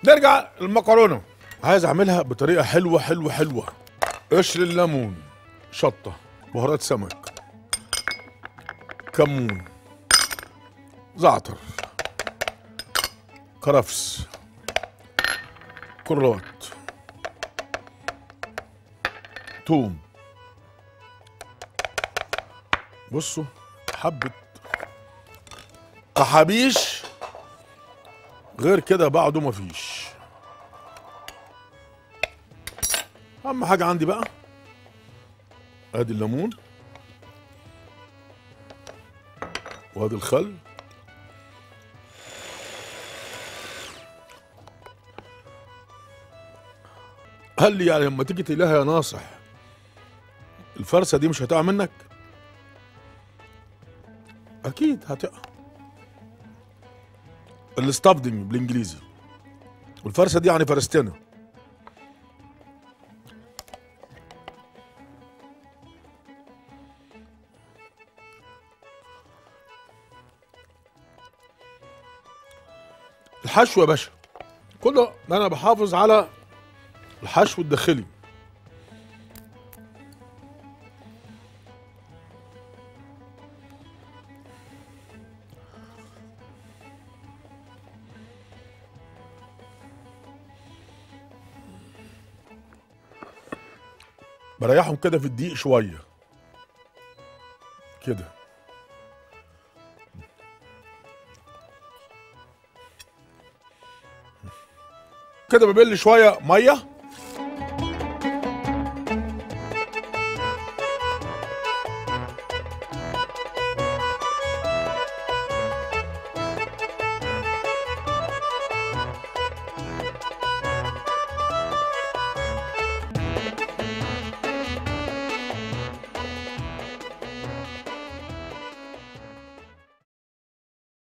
نرجع للمكرونه عايز اعملها بطريقه حلوه حلوه حلوه قشر الليمون شطه بهارات سمك كمون زعتر كرفس كرات توم بصوا حبة تحابيش غير كده بعده مفيش اهم حاجة عندي بقى ادي الليمون وادي الخل قال لي يعني لما تيجي تلاقيها يا ناصح الفرسه دي مش هتقع منك اكيد هتقع الستافدنج بالانجليزي والفرسه دي يعني فرستنا الحشو يا باشا كله انا بحافظ على الحشو الداخلي بريحهم كده في الدقيق شويه كده كده ببل شويه ميه